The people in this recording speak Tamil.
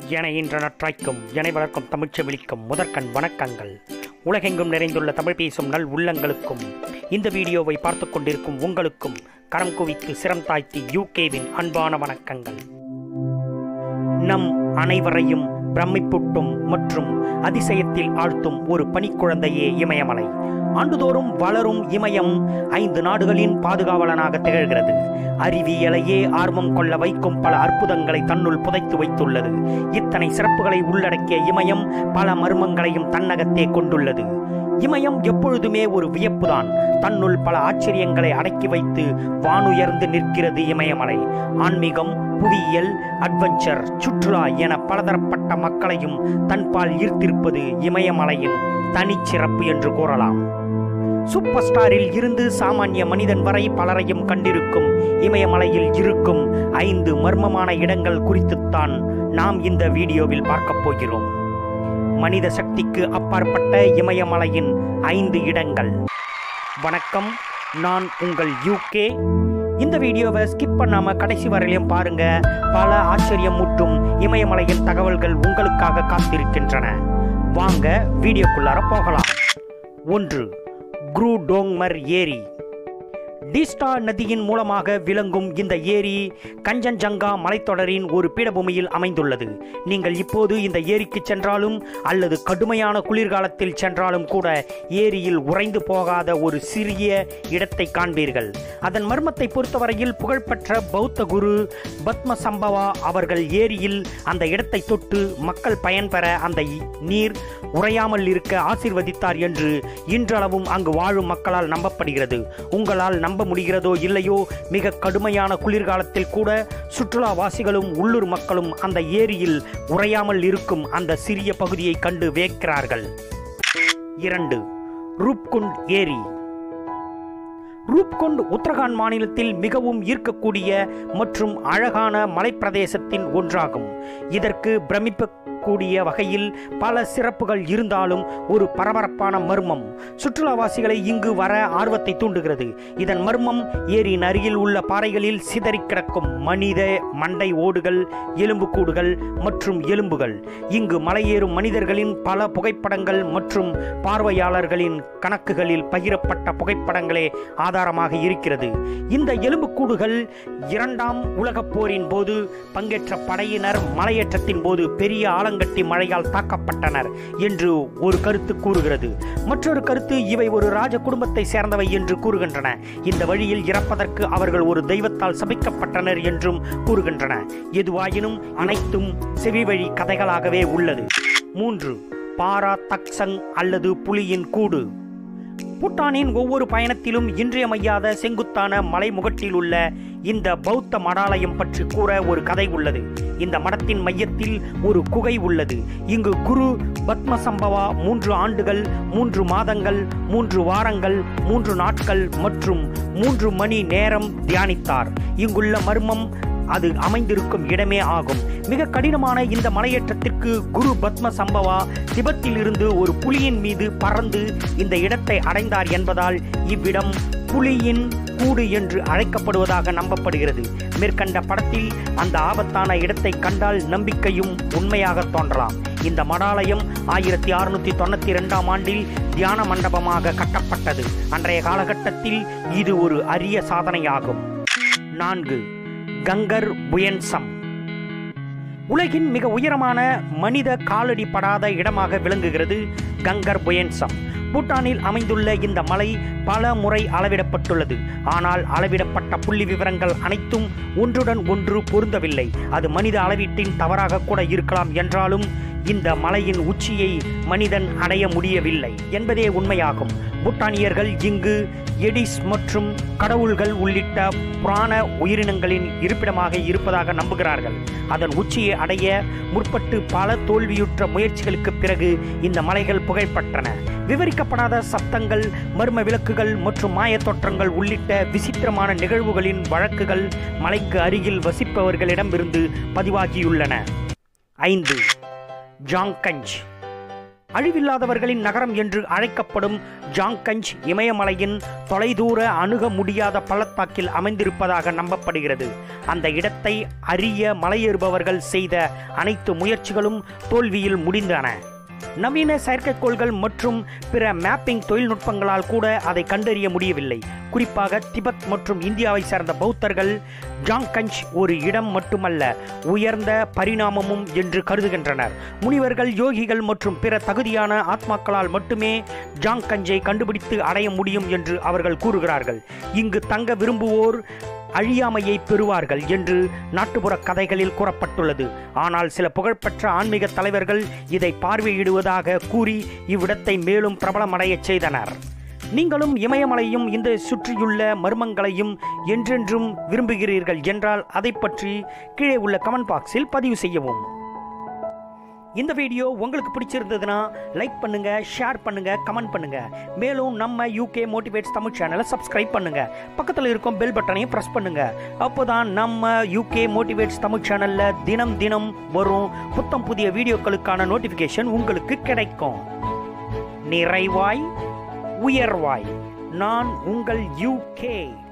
என இன்ற நற்றாய்க்கும் எனை வளர்க்கும் தமிழ்ச்சி விழிக்கும் முதற்கண் வணக்கங்கள் உலகெங்கும் நிறைந்துள்ள தமிழ் பேசும் நல் உள்ளங்களுக்கும் இந்த வீடியோவை பார்த்து கொண்டிருக்கும் உங்களுக்கும் கரம் குவித்து சிரம் தாய்த்தி யூகேவின் அன்பான வணக்கங்கள் நம் அனைவரையும் பிரமிப்பூட்டும் மற்றும் அதிசயத்தில் ஆழ்த்தும் ஒரு பனிக்குழந்தையே இமயமலை ஆண்டுதோறும் வளரும் இமயம் ஐந்து நாடுகளின் பாதுகாவலனாக திகழ்கிறது அறிவியலையே ஆர்வம் கொள்ள வைக்கும் பல அற்புதங்களை தன்னுள் புதைத்து வைத்துள்ளது இத்தனை சிறப்புகளை உள்ளடக்கிய இமயம் பல மர்மங்களையும் தன்னகத்தே கொண்டுள்ளது இமயம் எப்பொழுதுமே ஒரு வியப்புதான் தன்னுள் பல ஆச்சரியங்களை அடக்கி வைத்து வானுயர்ந்து நிற்கிறது இமயமலை ஆன்மீகம் புவியியல் அட்வென்ச்சர் சுற்றுலா என பலதரப்பட்ட மக்களையும் தன்பால் ஈர்த்திருப்பது இமயமலையின் தனிச்சிறப்பு என்று கூறலாம் சூப்பர் ஸ்டாரில் இருந்து சாமானிய மனிதன் வரை பலரையும் கண்டிருக்கும் இமயமலையில் இருக்கும் ஐந்து மர்மமான இடங்கள் குறித்துத்தான் நாம் இந்த வீடியோவில் பார்க்கப் போகிறோம் மனித சக்திக்கு அப்பாற்பட்ட இமயமலையின் ஐந்து இடங்கள் வணக்கம் நான் உங்கள் யூகே இந்த வீடியோவை ஸ்கிப் பண்ணாம கடைசி வரையிலும் பாருங்க பல ஆச்சரியமூட்டும் இமயமலையின் தகவல்கள் உங்களுக்காக காத்திருக்கின்றன வாங்க வீடியோக்குள்ளார போகலாம் ஒன்று குரூ டோங்மர் ஏரி டீஸ்டா நதியின் மூலமாக விளங்கும் இந்த ஏரி கஞ்சன்ஜங்கா மலைத்தொடரின் ஒரு பீடபூமியில் அமைந்துள்ளது நீங்கள் இப்போது இந்த ஏரிக்கு சென்றாலும் அல்லது கடுமையான குளிர்காலத்தில் சென்றாலும் கூட ஏரியில் உறைந்து போகாத ஒரு சிறிய இடத்தை காண்பீர்கள் அதன் மர்மத்தை பொறுத்தவரையில் புகழ்பெற்ற பௌத்த குரு பத்ம சம்பவா அவர்கள் ஏரியில் அந்த இடத்தை தொட்டு மக்கள் பயன்பெற அந்த நீர் உறையாமல் இருக்க ஆசீர்வதித்தார் என்று இன்றளவும் அங்கு வாழும் மக்களால் நம்பப்படுகிறது உங்களால் நம்ப முடிகிறதோ இல்லையோ மிக கடுமையான குளிர்காலத்தில் கூட சுற்றுலாவாசிகளும் உள்ளூர் மக்களும் அந்த ஏரியில் உறையாமல் இருக்கும் அந்த சிறிய பகுதியை கண்டு வேக்கிறார்கள் இரண்டு ரூப்குண்ட் ஏரி ரூப்குண்ட் உத்தரகாண்ட் மாநிலத்தில் மிகவும் ஈர்க்கக்கூடிய மற்றும் அழகான மலைப்பிரதேசத்தின் ஒன்றாகும் இதற்கு பிரமிப்பு கூடிய வகையில் பல சிறப்புகள் இருந்தாலும் ஒரு பரபரப்பான மர்மம் சுற்றுலாவாசிகளை இங்கு வர ஆர்வத்தை தூண்டுகிறது இதன் மர்மம் ஏரியின் அருகில் உள்ள பாறைகளில் சிதறி கிடக்கும் மனித மண்டை ஓடுகள் எலும்புக்கூடுகள் மற்றும் எலும்புகள் இங்கு மலையேறும் மனிதர்களின் பல புகைப்படங்கள் மற்றும் பார்வையாளர்களின் கணக்குகளில் பகிரப்பட்ட புகைப்படங்களே ஆதாரமாக இருக்கிறது இந்த எலும்புக்கூடுகள் இரண்டாம் உலகப் போரின் போது பங்கேற்ற படையினர் மலையேற்றத்தின் போது பெரிய ஆலங்கட்டி மழையால் தாக்கப்பட்டனர் என்று ஒரு கருத்து கூறுகிறது மற்றொரு கருத்து இவை ஒரு ராஜ குடும்பத்தை சேர்ந்தவை என்று கூறுகின்றன இந்த வழியில் இறப்பதற்கு அவர்கள் ஒரு தெய்வத்தால் சபிக்கப்பட்டனர் என்றும் கூறுகின்றன எதுவாயினும் அனைத்தும் செவிவழி கதைகளாகவே உள்ளது மூன்று பாரா தக்சங் அல்லது புலியின் கூடு பூட்டானின் ஒவ்வொரு பயணத்திலும் இன்றியமையாத செங்குத்தான மலைமுகட்டில் உள்ள இந்த பௌத்த மடாலயம் பற்றி கூற ஒரு கதை உள்ளது இந்த மடத்தின் மையத்தில் ஒரு குகை உள்ளது இங்கு குரு பத்மசம்பவா மூன்று ஆண்டுகள் மூன்று மாதங்கள் மூன்று வாரங்கள் மூன்று நாட்கள் மற்றும் மூன்று மணி நேரம் தியானித்தார் இங்குள்ள மர்மம் அது அமைந்திருக்கும் இடமே ஆகும் மிக கடினமான இந்த மலையேற்றத்திற்கு குரு பத்ம சம்பவா திபத்தில் இருந்து ஒரு புலியின் மீது பறந்து இந்த இடத்தை அடைந்தார் என்பதால் இவ்விடம் புலியின் கூடு என்று அழைக்கப்படுவதாக நம்பப்படுகிறது மேற்கண்ட படத்தில் அந்த ஆபத்தான இடத்தை கண்டால் நம்பிக்கையும் உண்மையாக தோன்றலாம் இந்த மடாலயம் ஆயிரத்தி அறுநூத்தி தொண்ணூத்தி இரண்டாம் ஆண்டில் தியான மண்டபமாக கட்டப்பட்டது அன்றைய காலகட்டத்தில் இது ஒரு அரிய சாதனையாகும் நான்கு கங்கர் புயன்சம் உலகின் மிக உயரமான மனித காலடி படாத இடமாக விளங்குகிறது கங்கர் புயன்சம் பூட்டானில் அமைந்துள்ள இந்த மலை பல முறை அளவிடப்பட்டுள்ளது ஆனால் அளவிடப்பட்ட புள்ளி விவரங்கள் அனைத்தும் ஒன்றுடன் ஒன்று பொருந்தவில்லை அது மனித அளவீட்டின் தவறாக கூட இருக்கலாம் என்றாலும் இந்த மலையின் உச்சியை மனிதன் அடைய முடியவில்லை என்பதே உண்மையாகும் பூட்டானியர்கள் இங்கு எடிஸ் மற்றும் கடவுள்கள் உள்ளிட்ட புராண உயிரினங்களின் இருப்பிடமாக இருப்பதாக நம்புகிறார்கள் அதன் உச்சியை அடைய முற்பட்டு பல தோல்வியுற்ற முயற்சிகளுக்கு பிறகு இந்த மலைகள் புகழ்பெற்றன விவரிக்கப்படாத சப்தங்கள் மர்ம விளக்குகள் மற்றும் மாயத் தோற்றங்கள் உள்ளிட்ட விசித்திரமான நிகழ்வுகளின் வழக்குகள் மலைக்கு அருகில் வசிப்பவர்களிடமிருந்து பதிவாகியுள்ளன ஐந்து ஜாங்கஞ்ச் அழிவில்லாதவர்களின் நகரம் என்று அழைக்கப்படும் ஜாங்கஞ்ச் இமயமலையின் தொலைதூர அணுக முடியாத பள்ளத்தாக்கில் அமைந்திருப்பதாக நம்பப்படுகிறது அந்த இடத்தை அறிய மலையேறுபவர்கள் செய்த அனைத்து முயற்சிகளும் தோல்வியில் முடிந்தன நவீன செயற்கைக்கோள்கள் மற்றும் பிற மேப்பிங் தொழில்நுட்பங்களால் கூட அதை கண்டறிய முடியவில்லை குறிப்பாக திபெத் மற்றும் இந்தியாவை சேர்ந்த பௌத்தர்கள் ஜாங்கஞ்ச் ஒரு இடம் மட்டுமல்ல உயர்ந்த பரிணாமமும் என்று கருதுகின்றனர் முனிவர்கள் யோகிகள் மற்றும் பிற தகுதியான ஆத்மாக்களால் மட்டுமே ஜாங்கஞ்சை கண்டுபிடித்து அடைய முடியும் என்று அவர்கள் கூறுகிறார்கள் இங்கு தங்க விரும்புவோர் அழியாமையை பெறுவார்கள் என்று நாட்டுப்புற கதைகளில் கூறப்பட்டுள்ளது ஆனால் சில புகழ்பெற்ற ஆன்மீக தலைவர்கள் இதை பார்வையிடுவதாக கூறி இவ்விடத்தை மேலும் பிரபலமடையச் செய்தனர் நீங்களும் இமயமலையும் இந்த சுற்றியுள்ள மர்மங்களையும் என்றென்றும் விரும்புகிறீர்கள் என்றால் அதை பற்றி கீழே உள்ள கமெண்ட் பாக்ஸில் பதிவு செய்யவும் இந்த வீடியோ உங்களுக்கு பிடிச்சிருந்ததுன்னா லைக் பண்ணுங்க ஷேர் பண்ணுங்க கமெண்ட் பண்ணுங்க மேலும் நம்ம யூகே மோட்டிவேட்ஸ் தமிழ் சேனலை சப்ஸ்கிரைப் பண்ணுங்க பக்கத்தில் இருக்கும் பெல் பட்டனையும் ப்ரெஸ் பண்ணுங்க அப்போதான் நம்ம யூகே மோட்டிவேட்ஸ் தமிழ் சேனல்ல தினம் தினம் வரும் புத்தம் புதிய வீடியோக்களுக்கான நோட்டிஃபிகேஷன் உங்களுக்கு கிடைக்கும் நிறைவாய் உயர்வாய் நான் உங்கள் யூகே